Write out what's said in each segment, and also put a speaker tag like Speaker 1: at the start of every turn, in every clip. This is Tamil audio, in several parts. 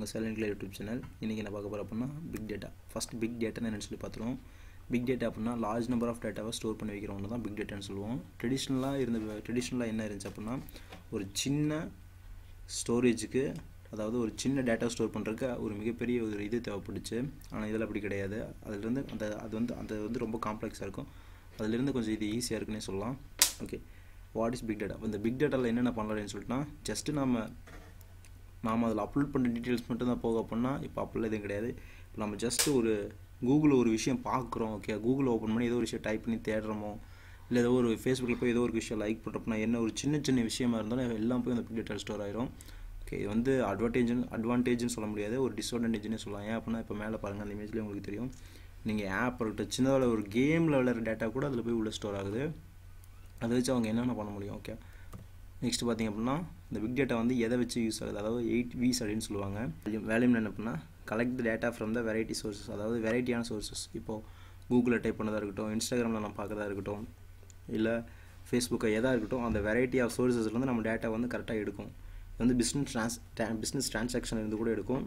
Speaker 1: உங்கள் சைலண்ட் கிளியர் யூடியூப் சேனல் இன்றைக்கி என்ன பார்க்க போகிறோம் அப்படின்னா பிக் டேட்டா ஃபஸ்ட் பிக் டேட்டான்னு என்னென்னு சொல்லி பார்த்துருவோம் பிக் டேட்டா அப்படின்னா லார்ஜ் நம்பர் ஆஃப் டேட்டாவை ஸ்டோர் பண்ணி வைக்கிறவங்க தான் பிக் டேட்டான்னு சொல்லுவோம் ட்ரெடிஷ்னலாக இருந்த ட்ரெடிஷ்னலாக என்ன இருந்துச்சு அப்படின்னா ஒரு சின்ன ஸ்டோரேஜுக்கு அதாவது ஒரு சின்ன டேட்டா ஸ்டோர் பண்ணுறதுக்கு ஒரு மிகப்பெரிய ஒரு இது தேவைப்பட்டுச்சு ஆனால் இதில் அப்படி கிடையாது அதுலேருந்து அந்த அது வந்து அந்த வந்து ரொம்ப காம்ப்ளெக்ஸாக இருக்கும் அதுலேருந்து கொஞ்சம் இது ஈஸியாக இருக்குன்னே சொல்லலாம் okay what is big data இந்த பிக் டேட்டாவில் என்னென்ன பண்ணலாம்னு சொல்லிட்டுனா ஜஸ்ட்டு நம்ம நாம் அதில் அப்லோட் பண்ணுற டீட்டெயில்ஸ் மட்டும் தான் போக அப்படின்னா இப்போ அப்படிலாம் எதுவும் கிடையாது இப்போ நம்ம ஜஸ்ட்டு ஒரு கூகுளில் ஒரு விஷயம் பார்க்குறோம் ஓகே கூகுள் ஓப்பன் பண்ணி ஏதோ ஒரு விஷயம் டைப் பண்ணி தேடுறோமோ இல்லை ஏதோ ஒரு ஃபேஸ்புக்கில் போய் ஏதோ ஒரு விஷயம் லைக் பண்ணுறப்பனா என்ன ஒரு சின்ன சின்ன விஷயமா இருந்தாலும் எல்லாம் போய் அந்த பிக் டேட்டா ஸ்டோர் ஆயிரும் ஓகே இது வந்து அட்வான்டேஜ் அட்வான்டேஜ்னு சொல்ல முடியாது ஒரு டிஸ்அட்வான்டேஜ்னே சொல்லலாம் ஏன் அப்படின்னா இப்போ மேலே பாருங்கள் அந்த இமேஜ்லேயே உங்களுக்கு தெரியும் நீங்கள் ஆப் இருக்கட்டும் சின்னதாக ஒரு கேமில் விளையாடுற டேட்டா கூட அதில் போய் உள்ள ஸ்டோர் ஆகுது அதை வச்சு அவங்க என்னென்ன பண்ண முடியும் ஓகே நெக்ஸ்ட் பார்த்திங்க அப்படின்னா இந்த பிக் டேட்டா வந்து எதை வச்சு யூஸ் ஆகுது அதாவது எயிட் வீஸ் அப்படின்னு சொல்லுவாங்க வேலையும் என்ன அப்படின்னா collect the data from the variety sources அதாவது வெரைட்டியான சோர்சஸ் இப்போது கூகுளில் டைப் பண்ணதாக இருக்கட்டும் இன்ஸ்டாகிராமில் நம்ம பார்க்கறதா இருக்கட்டும் இல்லை ஃபேஸ்புக்கை எதாக இருக்கட்டும் அந்த வெரைட்டி ஆஃப் சோர்சஸ்லேருந்து நம்ம டேட்டா வந்து கரெக்டாக எடுக்கும் இது வந்து பிஸ்னஸ் ட்ரான்ஸ் பிஸ்னஸ் ட்ரான்சாக்ஷன் இருந்து கூட எடுக்கும்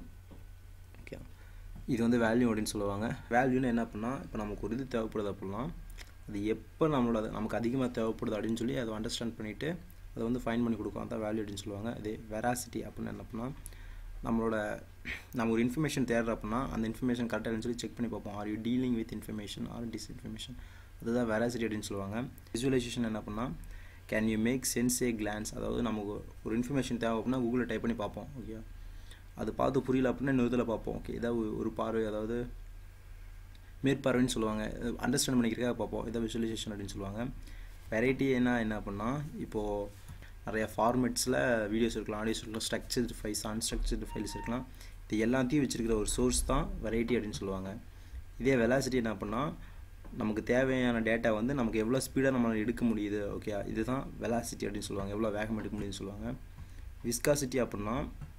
Speaker 1: ஓகே இது வந்து வேல்யூ அப்படின்னு சொல்லுவாங்க வேல்யூன்னு என்ன பண்ணால் இப்போ நமக்கு ஒரு இது தேவைப்படுது அப்படின்னா அது எப்போ நம்மளோட நமக்கு அதிகமாக தேவைப்படுது அப்படின்னு சொல்லி அதை அண்டர்ஸ்டாண்ட் பண்ணிவிட்டு அதை வந்து ஃபைன் பண்ணி கொடுக்கும் அதான் வேல்யூ அப்படின்னு சொல்லுவாங்க அதே வெராசிட்டி அப்படின்னு என்ன பண்ணால் நம்மளோட நம்ம ஒரு இன்ஃபர்மேஷன் தேடுற அப்படின்னா அந்த இன்ஃபர்மேஷன் கரெக்டாக சொல்லி செக் பண்ணி பார்ப்போம் are you dealing with information or disinformation அதுதான் வெராசிட்டி அப்படின்னு சொல்லுவாங்க விசுவலைசேஷன் என்ன பண்ணால் can you make sense a glance அதாவது நமக்கு ஒரு இன்ஃபர்மேஷன் தேவை அப்படின்னா கூகுளில் டைப் பண்ணி பார்ப்போம் ஓகே அது பார்த்து புரியல அப்படின்னா இன்னொரு இதில் பார்ப்போம் ஓகே ஏதாவது ஒரு பார்வை அதாவது மேற்பார்வைன்னு சொல்லுவாங்க அண்டர்ஸ்டாண்ட் பண்ணிக்கிறதுக்காக பார்ப்போம் இதை விசுவலைசேஷன் அப்படின்னு சொல்லுவாங்க வெரைட்டி என்ன என்ன அப்படின்னா இப்போது நிறையா ஃபார்மேட்ஸில் வீடியோஸ் இருக்கலாம் ஆடியோஸ் இருக்கலாம் ஸ்ட்ரக்சர்டு ஃபைல்ஸ் அன்ஸ்ட்ரக்சர்டு ஃபைல்ஸ் இருக்கலாம் இது எல்லாத்தையும் வச்சுருக்கிற ஒரு சோர்ஸ் தான் வெரைட்டி அப்படின்னு சொல்லுவாங்க இதே வெலாசிட்டி என்ன பண்ணால் நமக்கு தேவையான டேட்டா வந்து நமக்கு எவ்வளோ ஸ்பீடாக நம்மளால் எடுக்க முடியுது ஓகே இதுதான் வெலாசிட்டி அப்படின்னு சொல்லுவாங்க எவ்வளோ வேகம் எடுக்க முடியுதுன்னு சொல்லுவாங்க விஸ்காசிட்டி அப்படின்னா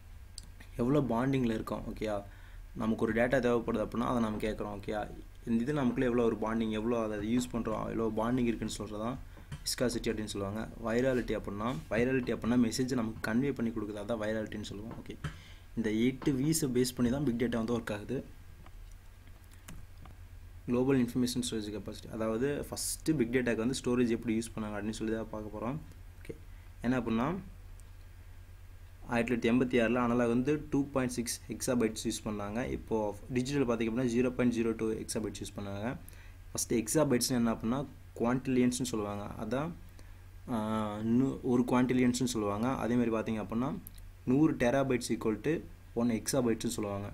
Speaker 1: எவ்வளோ பாண்டிங்கில் இருக்கோம் ஓகேயா நமக்கு ஒரு டேட்டா தேவைப்படுது அப்படின்னா அதை நம்ம கேட்குறோம் ஓகேயா இந்த இது நமக்குள்ளே எவ்வளோ ஒரு பாண்டிங் எவ்வளோ அதை யூஸ் பண்ணுறோம் எவ்வளோ பாண்டிங் இருக்குன்னு சொல்கிறது தான் விஸ்காசிட்டி அப்படின்னு சொல்லுவாங்க வைராலிட்டி அப்படின்னா வைராலிட்டி அப்படின்னா மெசேஜ் நமக்கு கன்வே பண்ணி கொடுக்குது அதான் வைராலிட்டின்னு சொல்லுவோம் ஓகே இந்த எயிட்டு வீஸை பேஸ் பண்ணி தான் பிக் டேட்டா வந்து ஒர்க் ஆகுது குளோபல் இன்ஃபர்மேஷன் ஸ்டோரேஜ் கெப்பாசிட்டி அதாவது ஃபஸ்ட்டு பிக் டேட்டாக்கு வந்து ஸ்டோரேஜ் எப்படி யூஸ் பண்ணாங்க அப்படின்னு சொல்லி தான் பார்க்க போகிறோம் ஓகே என்ன அப்படின்னா ஆயிரத்தி தொள்ளாயிரத்தி எண்பத்தி ஆறில் அனலாக வந்து two point six exabytes use பண்ணாங்க இப்போது டிஜிட்டல் பார்த்திங்க அப்படின்னா zero point zero two exabytes use பண்ணாங்க ஃபஸ்ட்டு எக்ஸாபைட்ஸ்னு என்ன அப்படின்னா குவான்டிலியன்ஸ்னு சொல்லுவாங்க அதான் ஒரு குவான்டிலியன்ஸ்னு சொல்லுவாங்க அதேமாதிரி பார்த்திங்க அப்படின்னா நூறு டெராபைட்ஸ் ஈக்குவல் டு ஒன் எக்ஸாபைட்ஸ்னு சொல்லுவாங்க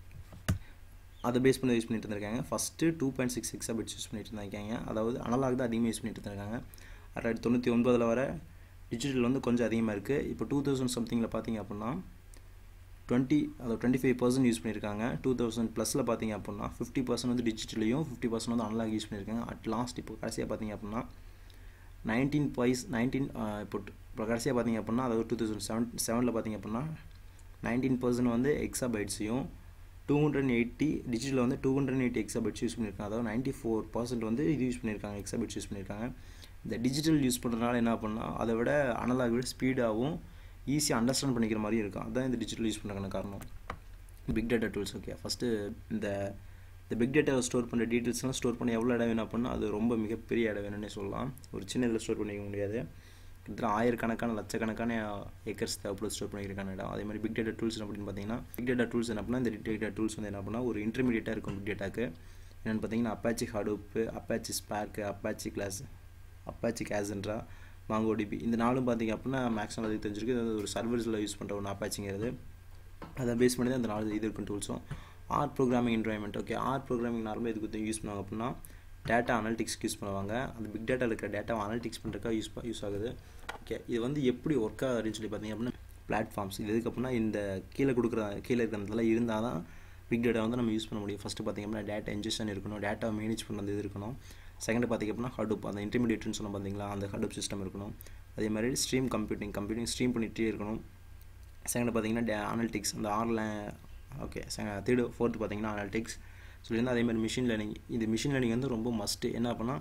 Speaker 1: அதை பேஸ் பண்ணி யூஸ் பண்ணிட்டு இருந்திருக்காங்க first two point six exabytes use பண்ணிட்டு இருந்திருக்காங்க அதாவது அனலாக் தான் அதிகமாக யூஸ் பண்ணிட்டு இருந்திருக்காங்க ஆயிரத்தி தொண்ணூற்றி ஒன்பதில் வர டிஜிட்டல் வந்து கொஞ்சம் அதிகமாக இருக்குது இப்போ டூ தௌசண்ட் சம்திங்கில் பார்த்தீங்க அப்படின்னா டுவெண்ட்டி அதாவது டுவெண்ட்டி ஃபைவ் பர்சன்ட் யூஸ் பண்ணியிருக்காங்க டூ தௌசண்ட் ப்ளஸில் பார்த்தீங்க அப்படின்னா ஃபிஃப்டி பர்சன்ட் வந்து டிஜிட்டலையும் ஃபிஃப்டி பர்சன்ட் வந்து அனலாக் யூஸ் பண்ணியிருக்காங்க அட் லாஸ்ட் இப்போ கடைசியாக பார்த்தீங்க அப்படின்னா நைன்டீன் பைஸ் நைன்டீன் இப்போ இப்போ கடைசியாக பார்த்தீங்க அப்படின்னா அதாவது டூ தௌசண்ட் செவன் செவனில் பார்த்தீங்க அப்படின்னா நைன்டீன் பர்சன்ட் வந்து எக்ஸாபைட்ஸையும் டூ ஹண்ட்ரட் எயிட்டி டிஜிட்டலில் வந்து two hundred eighty exabytes use பண்ணியிருக்காங்க அதாவது நைன்ட்டி ஃபோர் பர்சன்ட் வந்து இது யூஸ் பண்ணியிருக்காங்க எக்ஸாபைட்ஸ் யூஸ் பண்ணியிருக்காங்க இந்த டிஜிட்டல் யூஸ் பண்ணுறதுனால என்ன பண்ணால் அதை விட அனலாக விட ஸ்பீடாகவும் ஈஸியாக அண்டர்ஸ்டாண்ட் பண்ணிக்கிற மாதிரி இருக்கும் அதுதான் இந்த டிஜிட்டல் யூஸ் பண்ணுறதுக்கான காரணம் big data tools okay first இந்த இந்த பிக் டேட்டாவை ஸ்டோர் பண்ணுற டீட்டெயில்ஸ்லாம் ஸ்டோர் பண்ண எவ்வளோ இடம் வேணும் அப்படின்னா அது ரொம்ப மிகப்பெரிய இடம் வேணும்னே சொல்லலாம் ஒரு சின்ன இதில் ஸ்டோர் பண்ணிக்க முடியாது கிட்டத்தட்ட ஆயிரக்கணக்கான லட்சக்கணக்கான ஏக்கர்ஸ் தேவைப்படும் ஸ்டோர் பண்ணியிருக்கான இடம் அதே மாதிரி பிக் டேட்டா டூல்ஸ் அப்படின்னு பார்த்தீங்கன்னா பிக் டேட்டா டூல்ஸ் என்ன பண்ணால் இந்த பிக் டேட்டா டூல்ஸ் வந்து என்ன பண்ணால் ஒரு இன்டர்மீடியட்டாக இருக்கும் பிக் டேட்டாக்கு என்னென்னு பார்த்தீங்கன்னா Apache Hadoop Apache Spark Apache கிளாஸ் அப்பாச்சி கேசன்ட்ரா மாங்கோடிபி இந்த நாலும் பார்த்திங்க அப்படின்னா மேக்ஸிமம் அதுக்கு தெரிஞ்சிருக்கு அது ஒரு சர்வர்ஸில் யூஸ் பண்ணுற ஒன்று அப்பாச்சிங்கிறது அதை பேஸ் பண்ணி தான் அந்த நாலு இது இருக்கும் டூல்ஸும் R programming environment okay R programming நார்மலாக இதுக்கு யூஸ் பண்ணுவாங்க அப்படின்னா டேட்டா அனலிட்டிக்ஸ்க்கு யூஸ் பண்ணுவாங்க அந்த பிக் டேட்டா இருக்கிற டேட்டா அனலிட்டிக்ஸ் பண்ணுறதுக்காக யூஸ் யூஸ் ஆகுது ஓகே இது வந்து எப்படி ஒர்க் ஆகுதுன்னு சொல்லி பார்த்தீங்க அப்படின்னா பிளாட்ஃபார்ம்ஸ் இது எதுக்கு அப்படின்னா இந்த கீழே கொடுக்குற கீழே இருக்கிறதுலாம் இருந்தால் தான் பிக் டேட்டா வந்து நம்ம யூஸ் பண்ண முடியும் ஃபஸ்ட்டு பார்த்திங்க அப்படின்னா டேட்டா இன்ஜெக்ஷன் இருக்கணும் டேட்டா மேனேஜ் பண்ணுறது இது இருக்கணும் செகண்ட் பார்த்திங்க அப்படின்னா ஹடுப் அந்த இன்டர்மீடியட்னு சொன்ன பார்த்தீங்களா அந்த ஹடுப் சிஸ்டம் இருக்கணும் அதே மாதிரி ஸ்ட்ரீம் கம்ப்யூட்டிங் கம்ப்யூட்டிங் ஸ்ட்ரீம் பண்ணிகிட்டே இருக்கணும் செகண்ட் பார்த்தீங்கன்னா டே அனலிட்டிக்ஸ் அந்த ஆரில் ஓகே தேர்டு ஃபோர்த்து பார்த்தீங்கன்னா அனலிட்டிக்ஸ் சொல்லியிருந்தால் அதே மாதிரி மிஷின் லேர்னிங் இது மிஷின் லேர்னிங் வந்து ரொம்ப மஸ்ட்டு என்ன அப்படின்னா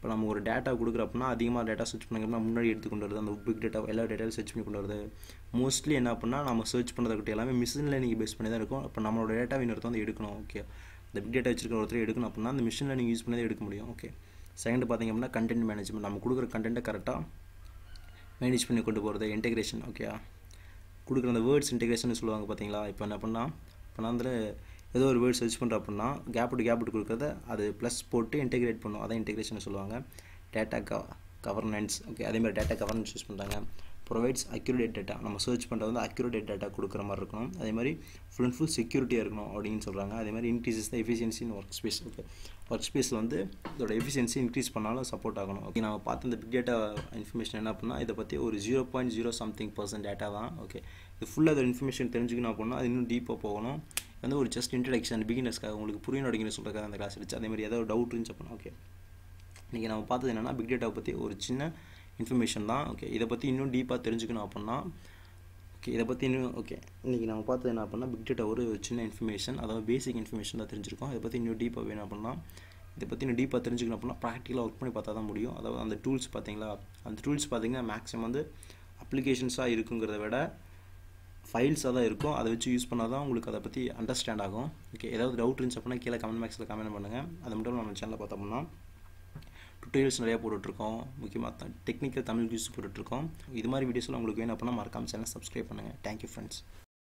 Speaker 1: இப்போ நம்ம ஒரு டேட்டா கொடுக்குறப்பனா அதிகமாக டேட்டா சர்ச் பண்ணிங்கன்னா முன்னாடி எடுத்து கொண்டு வருது அந்த பிக் டேட்டா எல்லா டேட்டாவும் சர்ச் பண்ணி கொண்டு வருது மோஸ்ட்லி என்ன பண்ணா நம்ம சர்ச் பண்ணுறதுக்கிட்ட எல்லாமே மிஷின் லேர்னிங் பேஸ் பண்ணி தான் இருக்கும் இப்போ நம்மளோட டேட்டா இன்னொருத்தர் வந்து எடுக்கணும் ஓகே இந்த பிக் டேட்டா வச்சிருக்க ஒருத்தர் எடுக்கணும் அப்படின்னா அந்த மிஷின் லேர்னிங் யூஸ் பண்ணி தான் எடுக்க முடியும் ஓகே செகண்ட் பார்த்திங்க அப்படின்னா கண்டென்ட் மேனேஜ்மெண்ட் நம்ம கொடுக்குற கண்டென்ட்டை கரெக்டாக மேனேஜ் பண்ணி கொண்டு போகிறது இன்டெகிரேஷன் ஓகே கொடுக்குற அந்த வேர்ட்ஸ் இன்டெகிரேஷன் சொல்லுவாங்க பார்த்தீங்களா இப்போ என்ன பண்ணால் இப்போ நான் வந்து ஏதோ ஒரு வேர்ட் சர்ச் பண்ணுற அப்படின்னா கேப் டு கேப் கொடுக்குறத அது ப்ளஸ் போட்டு இன்டெகிரேட் பண்ணும் அதான் இன்டெகிரேஷன் சொல்லுவாங்க டேட்டா க கவர்னன்ஸ் ஓகே அதேமாதிரி டேட்டா கவர்னன்ஸ் யூஸ் பண்ணுறாங்க ப்ரொவைட்ஸ் அக்யூரேட் டேட்டா நம்ம சர்ச் பண்ணுறது வந்து அக்யூரேட் டேட்டா கொடுக்குற மாதிரி இருக்கணும் அதே மாதிரி ஃபுல் அண்ட் ஃபுல் செக்யூரிட்டியாக இருக்கணும் அப்படின்னு சொல்கிறாங்க அதே மாதிரி increases the efficiency in work space okay work ஸ்பேஸில் வந்து இதோட எஃபிஷியன்சி இன்க்ரீஸ் பண்ணாலும் சப்போர்ட் ஆகணும் ஓகே நம்ம பார்த்த இந்த பிக் டேட்டா இன்ஃபர்மேஷன் என்ன அப்படின்னா இதை பற்றி ஒரு zero point zero something percent data தான் ஓகே இது ஃபுல்லாக அதோட இன்ஃபர்மேஷன் தெரிஞ்சுக்கணும் அப்படின்னா அது இன்னும் டீப்பாக போகணும் வந்து ஒரு ஜஸ்ட் இன்ட்ரடக்ஷன் பிகினர்ஸ்க்காக உங்களுக்கு புரியணும் அப்படிங்கிற சொல்கிறக்காக அந்த கிளாஸ் இருந்துச்சு அதே மாதிரி ஏதாவது டவுட் இருந்துச்சு அப்படின்னா ஓகே இன்றைக்கி நம்ம பார்த்தது என்னென்னா பிக் டேட்டாவை பற்றி ஒரு சின்ன இன்ஃபர்மேஷன் தான் ஓகே இதை பற்றி இன்னும் டீப்பாக தெரிஞ்சுக்கணும் அப்படின்னா ஓகே இதை பற்றி இன்னும் ஓகே இன்றைக்கி நம்ம பார்த்தது என்ன அப்படின்னா பிக் டேட்டா ஒரு சின்ன இன்ஃபர்மேஷன் அதாவது பேசிக் இன்ஃபர்மேஷன் தான் தெரிஞ்சிருக்கோம் இதை பற்றி இன்னும் டீப்பாக வேணும் அப்படின்னா இதை பற்றி இன்னும் டீப்பாக தெரிஞ்சுக்கணும் அப்படின்னா ப்ராக்டிக்கலாக ஒர்க் பண்ணி பார்த்தா தான் முடியும் அதாவது அந்த டூல்ஸ் பார்த்தீங்களா அந்த டூல்ஸ் பார்த்தீங்கன்னா மேக்ஸிமம் வந்து அப்ளிகேஷன்ஸாக இருக்குங்கிறத விட ஃபைல்ஸாக தான் இருக்கும் அதை வச்சு யூஸ் பண்ணால் தான் உங்களுக்கு அதை பற்றி அண்டர்ஸ்டாண்ட் ஆகும் ஓகே ஏதாவது டவுட் இருந்துச்சு அப்படின்னா கீழே கமெண்ட் பாக்ஸில் கமெண்ட் பண்ணுங்கள் அது மட்டும் நம்ம சேனலில் பார்த்தோம்னா டுட்டோரியல்ஸ் நிறையா போட்டுட்ருக்கோம் முக்கியமாக டெக்னிக்கல் தமிழ் யூஸ் போட்டுட்ருக்கோம் இது மாதிரி வீடியோஸ்லாம் உங்களுக்கு வேணும் அப்படின்னா மறக்காமல் சேனல் சப்ஸ்கிரைப் பண்ணுங்கள் தேங்க்யூ ஃப்ரெண்ட்ஸ்